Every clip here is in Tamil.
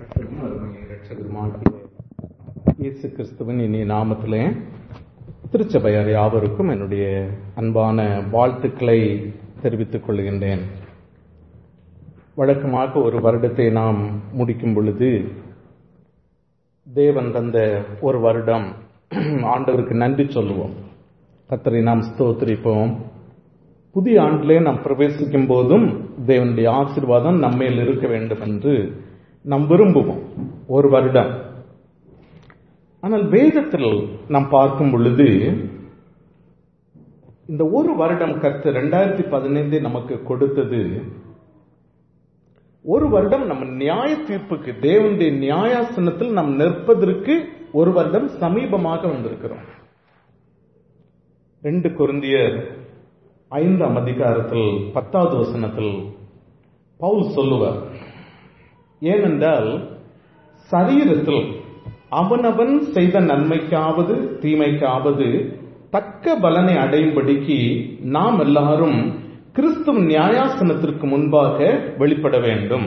கர்த்தரும் அருமை இரட்சகருமாகிய இயேசு கிறிஸ்துவின் இனிய நாமத்திலே திருச்சபையார் யாவருக்கும் என்னுடைய அன்பான வாழ்த்துக்களை தெரிவித்துக் கொள்கின்றேன் வழக்கமாக ஒரு வருடத்தை நாம் முடிக்கும் பொழுது தேவன் தந்த ஒரு வருடம் ஆண்டவருக்கு நன்றி சொல்லுவோம் கத்தரை நாம் ஸ்தோத்திரிப்போம் புதிய ஆண்டிலே நாம் பிரவேசிக்கும் போதும் தேவனுடைய ஆசீர்வாதம் நம்மேல் இருக்க வேண்டும் என்று நாம் விரும்புவோம் ஒரு வருடம் ஆனால் வேதத்தில் நாம் பார்க்கும் பொழுது இந்த ஒரு வருடம் கருத்து ரெண்டாயிரத்தி பதினைந்து நமக்கு கொடுத்தது ஒரு வருடம் நம்ம நியாய தீர்ப்புக்கு தேவனுடைய நியாயாசனத்தில் நாம் நிற்பதற்கு ஒரு வருடம் சமீபமாக வந்திருக்கிறோம் ரெண்டு குருந்தியர் ஐந்தாம் அதிகாரத்தில் பத்தாவது வசனத்தில் பவுல் சொல்லுவார் ஏனென்றால் சரீரத்தில் அவனவன் செய்த நன்மைக்காவது தீமைக்காவது தக்க பலனை அடையும்படிக்கு நாம் எல்லாரும் கிறிஸ்துவ நியாயாசனத்திற்கு முன்பாக வெளிப்பட வேண்டும்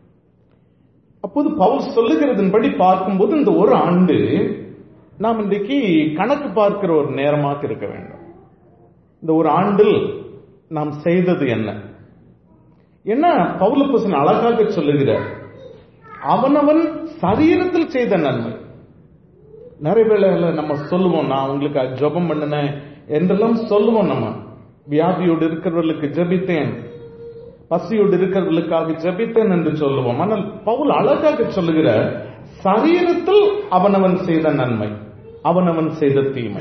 அப்போது பவுல் சொல்லுகிறதன்படி பார்க்கும்போது இந்த ஒரு ஆண்டு நாம் இன்றைக்கு கணக்கு பார்க்கிற ஒரு நேரமாக இருக்க வேண்டும் இந்த ஒரு ஆண்டில் நாம் செய்தது என்ன என்ன பவுலப்பசன் அழகாக சொல்லுகிறார் அவனவன் சரீரத்தில் செய்த நன்மை நிறைய வேளையில நம்ம சொல்லுவோம் நான் உங்களுக்கு ஜபம் பண்ணினேன் என்றெல்லாம் சொல்லுவோம் நம்ம வியாதியோடு இருக்கிறவர்களுக்கு ஜபித்தேன் பசியோடு இருக்கிறவர்களுக்காக ஜபித்தேன் என்று சொல்லுவோம் ஆனால் பவுல் அழகாக சொல்லுகிற சரீரத்தில் அவனவன் செய்த நன்மை அவனவன் செய்த தீமை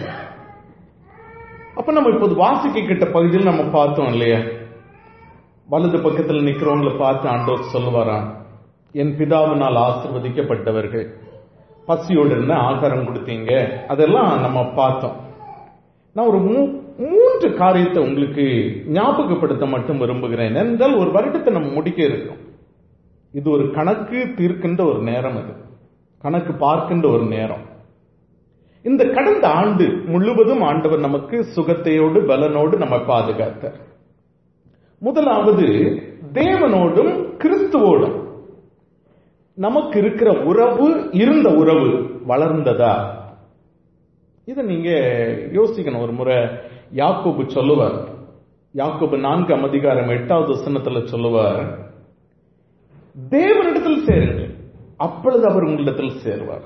அப்ப நம்ம இப்போது வாசிக்க கிட்ட பகுதியில் நம்ம பார்த்தோம் இல்லையா வலது பக்கத்தில் நிக்கிறவங்களை பார்த்து ஆண்டோர் சொல்லுவாரா என் பிதாவினால் ஆசிர்வதிக்கப்பட்டவர்கள் பசியோடு இருந்த ஆகாரம் கொடுத்தீங்க அதெல்லாம் நம்ம பார்த்தோம் நான் ஒரு மூன்று காரியத்தை உங்களுக்கு ஞாபகப்படுத்த மட்டும் விரும்புகிறேன் என்றால் ஒரு வருடத்தை நம்ம முடிக்க இருக்கோம் இது ஒரு கணக்கு தீர்க்கின்ற ஒரு நேரம் அது கணக்கு பார்க்கின்ற ஒரு நேரம் இந்த கடந்த ஆண்டு முழுவதும் ஆண்டவர் நமக்கு சுகத்தையோடு பலனோடு நம்ம பாதுகாத்தார் முதலாவது தேவனோடும் கிறிஸ்துவோடும் நமக்கு இருக்கிற உறவு இருந்த உறவு வளர்ந்ததா இதை நீங்க யோசிக்கணும் ஒரு முறை யாக்கோபு சொல்லுவார் யாக்கோபு நான்காம் அதிகாரம் எட்டாவது வசனத்துல சொல்லுவார் தேவனிடத்தில் சேருங்கள் அப்பொழுது அவர் உங்களிடத்தில் சேருவார்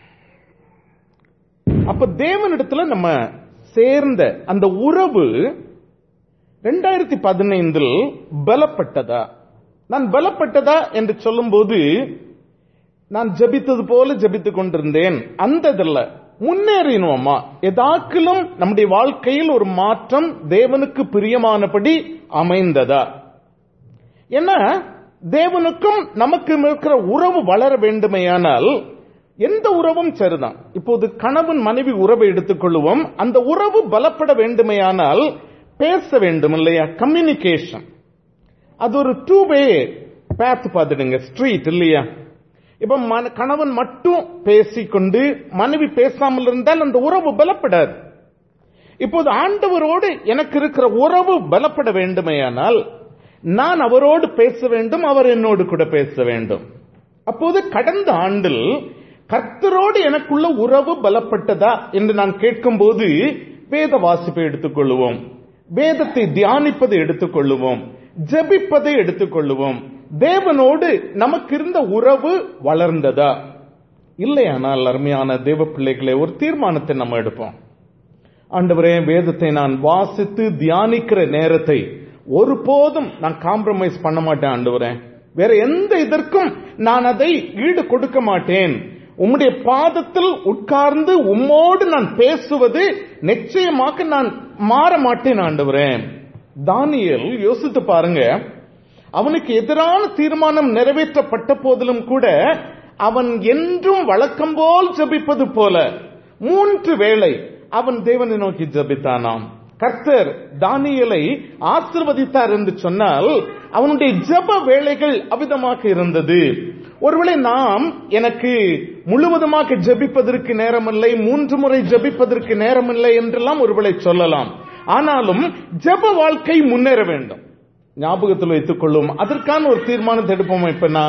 அப்ப தேவனிடத்துல நம்ம சேர்ந்த அந்த உறவு ரெண்டாயிரத்தி பதினைந்தில் பலப்பட்டதா நான் பலப்பட்டதா என்று சொல்லும்போது நான் ஜபித்தது போல ஜபித்துக் கொண்டிருந்தேன் அந்த இதில் முன்னேறினோமா எதாக்கிலும் நம்முடைய வாழ்க்கையில் ஒரு மாற்றம் தேவனுக்கு பிரியமானபடி அமைந்ததா என்ன தேவனுக்கும் நமக்கு இருக்கிற உறவு வளர வேண்டுமையானால் எந்த உறவும் சரிதான் இப்போது கணவன் மனைவி உறவை எடுத்துக்கொள்வோம் அந்த உறவு பலப்பட வேண்டுமையானால் பேச வேண்டும் இல்லையா கம்யூனிகேஷன் அது ஒரு டூ வே பேத் பார்த்துடுங்க ஸ்ட்ரீட் இல்லையா இப்ப கணவன் மட்டும் பேசிக்கொண்டு மனைவி பேசாமல் இருந்தால் அந்த உறவு பலப்படாது இப்போது ஆண்டவரோடு எனக்கு இருக்கிற உறவு பலப்பட வேண்டுமையானால் நான் அவரோடு பேச வேண்டும் அவர் என்னோடு கூட பேச வேண்டும் அப்போது கடந்த ஆண்டில் கர்த்தரோடு எனக்குள்ள உறவு பலப்பட்டதா என்று நான் கேட்கும்போது வேத வாசிப்பை எடுத்துக்கொள்வோம் வேதத்தை தியானிப்பதை எடுத்துக்கொள்ளுவோம் ஜபிப்பதை எடுத்துக்கொள்ளுவோம் தேவனோடு நமக்கு இருந்த உறவு வளர்ந்ததா இல்லையானால் அருமையான தேவ பிள்ளைகளை ஒரு தீர்மானத்தை நம்ம எடுப்போம் ஆண்டவரே வேதத்தை நான் வாசித்து தியானிக்கிற நேரத்தை ஒருபோதும் நான் காம்ப்ரமைஸ் பண்ண மாட்டேன் ஆண்டவரே வேற எந்த இதற்கும் நான் அதை ஈடு கொடுக்க மாட்டேன் உம்முடைய பாதத்தில் உட்கார்ந்து உம்மோடு நான் பேசுவது நிச்சயமாக நான் மாற மாட்டேன் ஆண்டவரேன் தானியல் யோசித்து பாருங்க அவனுக்கு எதிரான தீர்மானம் நிறைவேற்றப்பட்ட போதிலும் கூட அவன் என்றும் வழக்கம் போல் ஜபிப்பது போல மூன்று வேளை அவன் தேவனை நோக்கி ஜபித்தானாம் கர்த்தர் தானியலை ஆசிர்வதித்தார் என்று சொன்னால் அவனுடைய ஜப வேலைகள் அவிதமாக இருந்தது ஒருவேளை நாம் எனக்கு முழுவதுமாக ஜபிப்பதற்கு நேரமில்லை மூன்று முறை ஜபிப்பதற்கு நேரமில்லை என்றெல்லாம் ஒருவேளை சொல்லலாம் ஆனாலும் ஜப வாழ்க்கை முன்னேற வேண்டும் ஞாபகத்தில் வைத்துக் கொள்ளும் அதற்கான ஒரு தீர்மானத்தை எடுப்போம் இப்ப நான்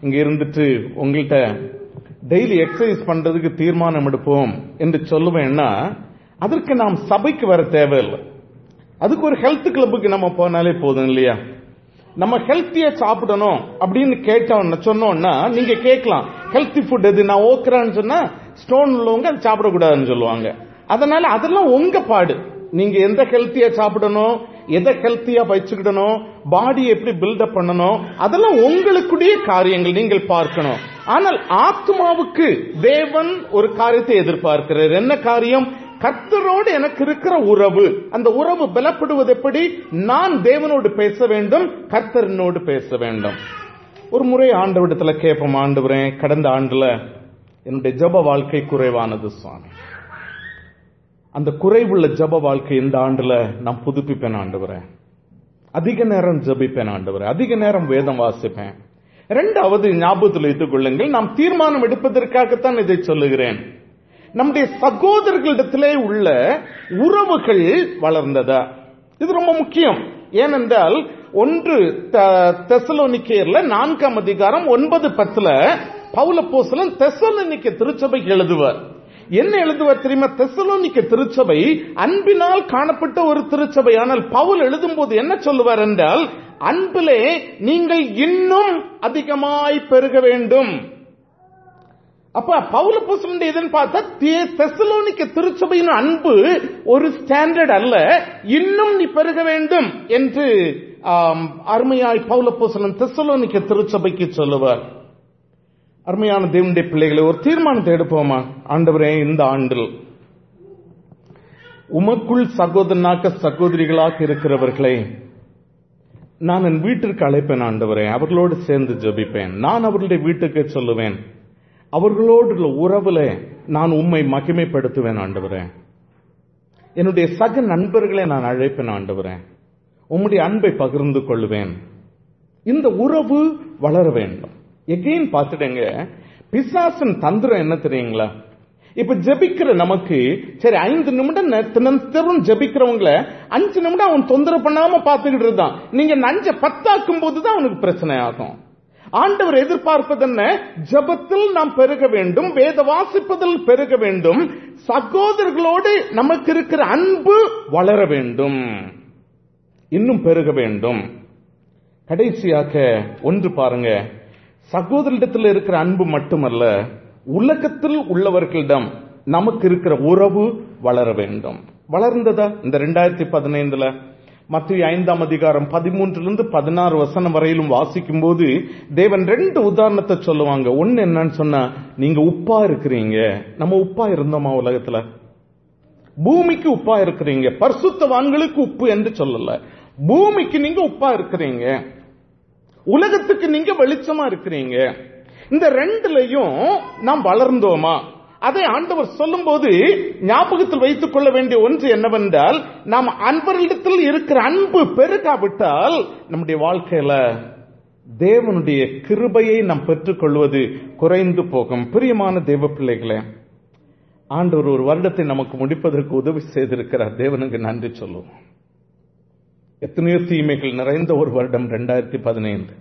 இங்க இருந்துட்டு உங்கள்கிட்ட டெய்லி எக்ஸசைஸ் பண்றதுக்கு தீர்மானம் எடுப்போம் என்று சொல்லுவேன்னா அதற்கு நாம் சபைக்கு வர தேவையில்லை அதுக்கு ஒரு ஹெல்த் கிளப்புக்கு நம்ம போனாலே போதும் இல்லையா நம்ம ஹெல்த்தியா சாப்பிடணும் அப்படின்னு கேட்டோம் சொன்னோம்னா நீங்க கேட்கலாம் ஹெல்த்தி ஃபுட் எது நான் ஓக்குறேன்னு சொன்னா ஸ்டோன் உள்ளவங்க அது சாப்பிடக்கூடாதுன்னு சொல்லுவாங்க அதனால அதெல்லாம் உங்க பாடு நீங்க எந்த ஹெல்த்தியா சாப்பிடணும் எதை ஹெல்த்தியா வச்சுக்கிடணும் பாடி எப்படி பில்டப் பண்ணணும் அதெல்லாம் உங்களுக்குடைய காரியங்கள் நீங்கள் பார்க்கணும் ஆனால் ஆத்மாவுக்கு தேவன் ஒரு காரியத்தை எதிர்பார்க்கிறார் என்ன காரியம் கர்த்தரோடு எனக்கு இருக்கிற உறவு அந்த உறவு பலப்படுவது எப்படி நான் தேவனோடு பேச வேண்டும் கர்த்தரனோடு பேச வேண்டும் ஒரு முறை ஆண்டவிடத்துல கேட்போம் ஆண்டுகிறேன் கடந்த ஆண்டுல என்னுடைய ஜப வாழ்க்கை குறைவானது சுவாமி அந்த குறைவுள்ள ஜப வாழ்க்கை இந்த ஆண்டுல நான் புதுப்பிப்பேன் ஆண்டுகிறேன் அதிக நேரம் ஜபிப்பேன் ஆண்டுகிறேன் அதிக நேரம் வேதம் வாசிப்பேன் இரண்டாவது ஞாபகத்தில் வைத்துக் கொள்ளுங்கள் நாம் தீர்மானம் எடுப்பதற்காகத்தான் இதை சொல்லுகிறேன் நம்முடைய சகோதரர்களிடத்திலே உள்ள உறவுகள் வளர்ந்ததா இது ரொம்ப முக்கியம் ஏனென்றால் ஒன்று தெசலோனிக்கேர்ல நான்காம் அதிகாரம் ஒன்பது பத்துல பவுல போசலன் தெசலோனிக்க திருச்சபை எழுதுவார் என்ன எழுதுவார் தெரியுமா தெசலோனிக்க திருச்சபை அன்பினால் காணப்பட்ட ஒரு திருச்சபை ஆனால் பவுல் எழுதும் போது என்ன சொல்லுவார் என்றால் அன்பிலே நீங்கள் இன்னும் அதிகமாய் பெருக வேண்டும் அப்ப பவுல புசலன் எதுன்னு பார்த்தா தெசலோனிக்க திருச்சபையின் அன்பு ஒரு ஸ்டாண்டர்ட் அல்ல இன்னும் நீ பெருக வேண்டும் என்று அருமையாய் பவுல புசலன் தெசலோனிக்க திருச்சபைக்கு சொல்லுவார் அருமையான தேவனுடைய பிள்ளைகளை ஒரு தீர்மானத்தை எடுப்போமா ஆண்டவரே இந்த ஆண்டில் உமக்குள் சகோதரனாக்க சகோதரிகளாக இருக்கிறவர்களை நான் என் வீட்டிற்கு அழைப்பேன் ஆண்டவரே அவர்களோடு சேர்ந்து ஜபிப்பேன் நான் அவர்களுடைய வீட்டுக்கு சொல்லுவேன் அவர்களோடு உள்ள உறவுல நான் உண்மை மகிமைப்படுத்துவேன் ஆண்டவரே என்னுடைய சக நண்பர்களை நான் அழைப்பேன் ஆண்டவரே உம்முடைய அன்பை பகிர்ந்து கொள்வேன் இந்த உறவு வளர வேண்டும் எகெயின் பார்த்துடுங்க பிசாசன் தந்திரம் என்ன தெரியுங்களா இப்ப ஜபிக்கிற நமக்கு சரி ஐந்து நிமிடம் தினம் ஜபிக்கிறவங்கள அஞ்சு நிமிடம் அவன் தொந்தரவு பண்ணாம பாத்துக்கிட்டு இருந்தான் நீங்க நஞ்ச பத்தாக்கும் போதுதான் அவனுக்கு பிரச்சனை ஆகும் ஆண்டவர் எதிர்பார்ப்பது என்ன ஜபத்தில் நாம் பெருக வேண்டும் வேத வாசிப்பதில் பெருக வேண்டும் சகோதரர்களோடு நமக்கு இருக்கிற அன்பு வளர வேண்டும் இன்னும் பெருக வேண்டும் கடைசியாக ஒன்று பாருங்க சகோதரிடத்தில் இருக்கிற அன்பு மட்டுமல்ல உலகத்தில் உள்ளவர்களிடம் நமக்கு இருக்கிற உறவு வளர வேண்டும் வளர்ந்ததா இந்த ரெண்டாயிரத்தி பதினைந்துல மத்திய ஐந்தாம் அதிகாரம் பதிமூன்றிலிருந்து பதினாறு வசனம் வரையிலும் வாசிக்கும் போது தேவன் ரெண்டு உதாரணத்தை சொல்லுவாங்க ஒன்னு என்னன்னு சொன்னா நீங்க உப்பா இருக்கிறீங்க நம்ம உப்பா இருந்தோமா உலகத்துல பூமிக்கு உப்பா இருக்கிறீங்க பரிசுத்தவான்களுக்கு உப்பு என்று சொல்லல பூமிக்கு நீங்க உப்பா இருக்கிறீங்க உலகத்துக்கு நீங்க வெளிச்சமா இருக்கிறீங்க இந்த ரெண்டுலயும் நாம் வளர்ந்தோமா அதை ஆண்டவர் சொல்லும் போது ஞாபகத்தில் வைத்துக் கொள்ள வேண்டிய ஒன்று என்னவென்றால் நாம் அன்பர்களிடத்தில் இருக்கிற அன்பு பெருகாவிட்டால் நம்முடைய வாழ்க்கையில தேவனுடைய கிருபையை நாம் பெற்றுக்கொள்வது குறைந்து போகும் பிரியமான தேவ பிள்ளைகளே ஆண்டவர் ஒரு வருடத்தை நமக்கு முடிப்பதற்கு உதவி செய்திருக்கிறார் தேவனுக்கு நன்றி சொல்லுவோம் எத்தனையோ தீமைகள் நிறைந்த ஒரு வருடம் ரெண்டாயிரத்தி பதினைந்து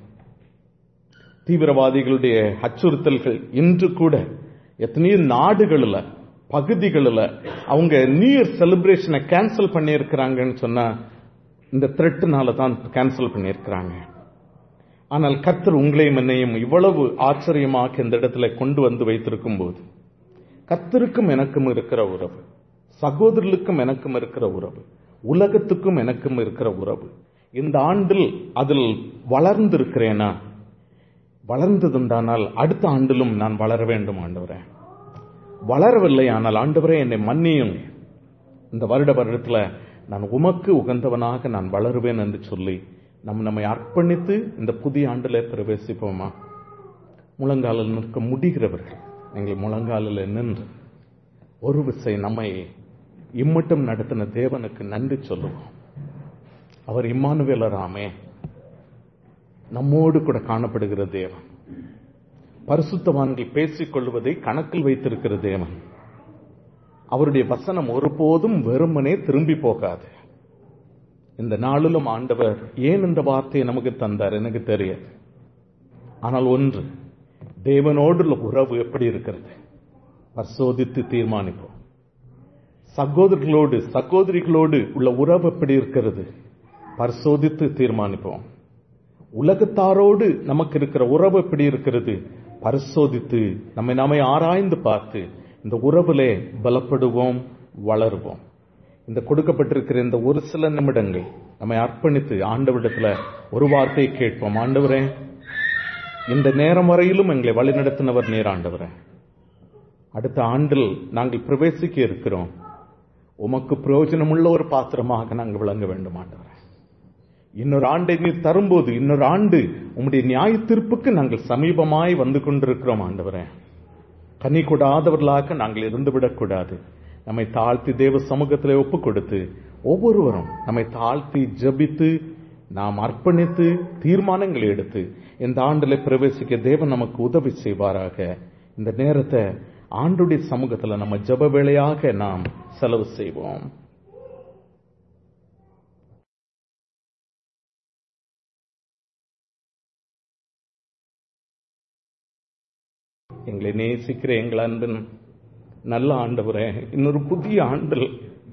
தீவிரவாதிகளுடைய அச்சுறுத்தல்கள் இன்று கூட எத்தனையோ நாடுகளில் பகுதிகளில் அவங்க நியூ இயர் செலிப்ரேஷனை கேன்சல் பண்ணியிருக்கிறாங்கன்னு சொன்னா இந்த த்ரெட்டுனால தான் கேன்சல் பண்ணியிருக்கிறாங்க ஆனால் கத்தர் உங்களையும் என்னையும் இவ்வளவு ஆச்சரியமாக இந்த இடத்துல கொண்டு வந்து வைத்திருக்கும் போது கத்தருக்கும் எனக்கும் இருக்கிற உறவு சகோதரர்களுக்கும் எனக்கும் இருக்கிற உறவு உலகத்துக்கும் எனக்கும் இருக்கிற உறவு இந்த ஆண்டில் அதில் வளர்ந்திருக்கிறேனா வளர்ந்ததுண்டானால் அடுத்த ஆண்டிலும் நான் வளர வேண்டும் ஆண்டவரே வளரவில்லை ஆனால் ஆண்டவரே என்னை மன்னியும் இந்த வருட வருடத்துல நான் உமக்கு உகந்தவனாக நான் வளருவேன் என்று சொல்லி நம் நம்மை அர்ப்பணித்து இந்த புதிய ஆண்டில் பிரவேசிப்போமா முழங்காலில் நிற்க முடிகிறவர்கள் நீங்கள் முழங்காலில் நின்று ஒரு விசை நம்மை இம்மட்டும் நடத்தின தேவனுக்கு நன்றி சொல்லுவோம் அவர் இம்மானுவேலராமே நம்மோடு கூட காணப்படுகிற தேவன் பரிசுத்தவான்கள் பேசிக் கொள்வதை கணக்கில் வைத்திருக்கிற தேவன் அவருடைய வசனம் ஒருபோதும் வெறுமனே திரும்பி போகாது இந்த நாளிலும் ஆண்டவர் ஏன் இந்த வார்த்தையை நமக்கு தந்தார் எனக்கு தெரியாது ஆனால் ஒன்று தேவனோடுள்ள உறவு எப்படி இருக்கிறது பரிசோதித்து தீர்மானிப்போம் சகோதரர்களோடு சகோதரிகளோடு உள்ள உறவு எப்படி இருக்கிறது பரிசோதித்து தீர்மானிப்போம் உலகத்தாரோடு நமக்கு இருக்கிற உறவு எப்படி இருக்கிறது பரிசோதித்து நம்மை நாமே ஆராய்ந்து பார்த்து இந்த உறவிலே பலப்படுவோம் வளருவோம் இந்த கொடுக்கப்பட்டிருக்கிற இந்த ஒரு சில நிமிடங்கள் நம்மை அர்ப்பணித்து ஆண்டவரிடத்துல ஒரு வார்த்தையை கேட்போம் ஆண்டவரே இந்த நேரம் வரையிலும் எங்களை வழிநடத்தினவர் நீர் ஆண்டவரே அடுத்த ஆண்டில் நாங்கள் பிரவேசிக்க இருக்கிறோம் உமக்கு பிரயோஜனமுள்ள ஒரு பாத்திரமாக நாங்கள் விளங்க வேண்டும் ஆண்டவரே இன்னொரு ஆண்டை நீர் தரும்போது இன்னொரு ஆண்டு உம்முடைய நியாய தீர்ப்புக்கு நாங்கள் சமீபமாய் வந்து கொண்டிருக்கிறோம் ஆண்டவரே கனி கொடாதவர்களாக நாங்கள் இருந்து விடக்கூடாது நம்மை தாழ்த்தி தேவ சமூகத்திலே ஒப்பு கொடுத்து ஒவ்வொருவரும் நம்மை தாழ்த்தி ஜபித்து நாம் அர்ப்பணித்து தீர்மானங்களை எடுத்து இந்த ஆண்டில் பிரவேசிக்க தேவன் நமக்கு உதவி செய்வாராக இந்த நேரத்தை ஆண்டுடைய சமூகத்தில் நம்ம ஜப வேளையாக நாம் செலவு செய்வோம் எங்களை நேசிக்கிற எங்கள் அன்பின் நல்ல ஆண்டவரே இன்னொரு புதிய ஆண்டில்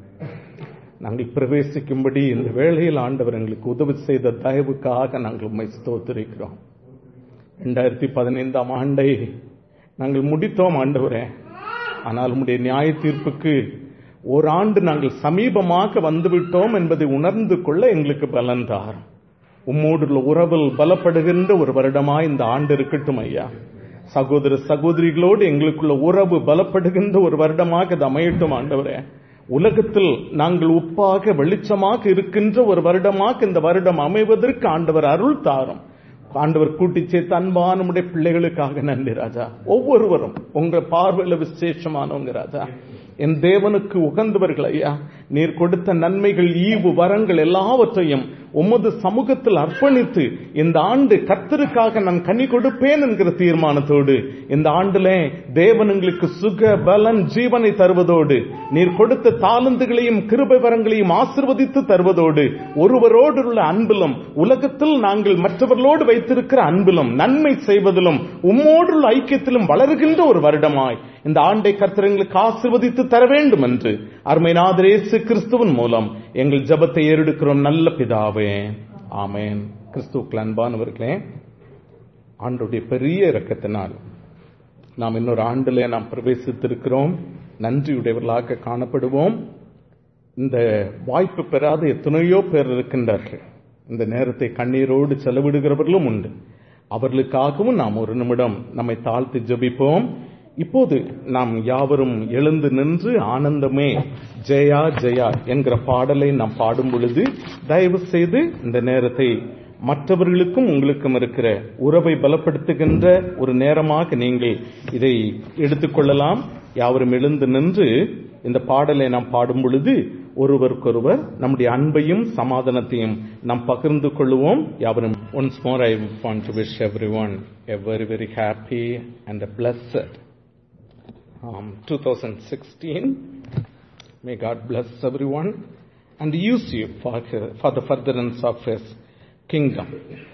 நாங்கள் பிரவேசிக்கும்படி இந்த வேளையில் ஆண்டவர் எங்களுக்கு உதவி செய்த தயவுக்காக நாங்கள் உண்மை ஸ்தோத்திரிக்கிறோம் ரெண்டாயிரத்தி பதினைந்தாம் ஆண்டை நாங்கள் முடித்தோம் ஆண்டவரே ஆனால் உடைய நியாய தீர்ப்புக்கு ஓராண்டு நாங்கள் சமீபமாக வந்துவிட்டோம் என்பதை உணர்ந்து கொள்ள எங்களுக்கு பலன் தார் உம்மோடுள்ள உறவில் பலப்படுகின்ற ஒரு வருடமாய் இந்த ஆண்டு இருக்கட்டும் ஐயா சகோதர சகோதரிகளோடு எங்களுக்குள்ள உறவு பலப்படுகின்ற ஒரு வருடமாக அது அமையட்டும் ஆண்டவரே உலகத்தில் நாங்கள் உப்பாக வெளிச்சமாக இருக்கின்ற ஒரு வருடமாக இந்த வருடம் அமைவதற்கு ஆண்டவர் அருள் தாரும் ஆண்டவர் கூட்டி சேர்த்து அன்பான நம்முடைய பிள்ளைகளுக்காக நன்றி ராஜா ஒவ்வொருவரும் உங்க பார்வையில விசேஷமானவங்க ராஜா என் தேவனுக்கு உகந்தவர்கள் ஐயா நீர் கொடுத்த நன்மைகள் ஈவு வரங்கள் எல்லாவற்றையும் உமது சமூகத்தில் அர்ப்பணித்து இந்த ஆண்டு கர்த்தருக்காக நான் கனி கொடுப்பேன் என்கிற தீர்மானத்தோடு இந்த ஆண்டிலே தேவன் எங்களுக்கு சுக பலன் ஜீவனை தருவதோடு நீர் கொடுத்த தாளந்துகளையும் கிருபை வரங்களையும் ஆசிர்வதித்து தருவதோடு ஒருவரோடு உள்ள அன்பிலும் உலகத்தில் நாங்கள் மற்றவர்களோடு வைத்திருக்கிற அன்பிலும் நன்மை செய்வதிலும் உம்மோடுள்ள ஐக்கியத்திலும் வளர்கின்ற ஒரு வருடமாய் இந்த ஆண்டை கர்த்தர் எங்களுக்கு ஆசிர்வதித்து தர வேண்டும் என்று அருமைநாதரேசு கிறிஸ்துவின் மூலம் எங்கள் ஜபத்தை ஏறெடுக்கிறோம் நல்ல பிதாவே ஆமேன் கிறிஸ்துவுக்கு அன்பானவர்களே ஆண்டுடைய பெரிய இறக்கத்தினால் நாம் இன்னொரு ஆண்டிலே நாம் பிரவேசித்திருக்கிறோம் நன்றியுடையவர்களாக காணப்படுவோம் இந்த வாய்ப்பு பெறாத எத்தனையோ பேர் இருக்கின்றார்கள் இந்த நேரத்தை கண்ணீரோடு செலவிடுகிறவர்களும் உண்டு அவர்களுக்காகவும் நாம் ஒரு நிமிடம் நம்மை தாழ்த்தி ஜபிப்போம் இப்போது நாம் யாவரும் எழுந்து நின்று ஆனந்தமே ஜெயா ஜெயா என்கிற பாடலை நாம் பாடும் பொழுது தயவு செய்து இந்த நேரத்தை மற்றவர்களுக்கும் உங்களுக்கும் இருக்கிற உறவை பலப்படுத்துகின்ற ஒரு நேரமாக நீங்கள் இதை எடுத்துக்கொள்ளலாம் யாவரும் எழுந்து நின்று இந்த பாடலை நாம் பாடும் பொழுது ஒருவருக்கொருவர் நம்முடைய அன்பையும் சமாதானத்தையும் நாம் பகிர்ந்து கொள்வோம் யாவரும் once more I want to wish everyone a very very happy and blessed um, 2016. May God bless everyone and use you for, for the furtherance of His kingdom.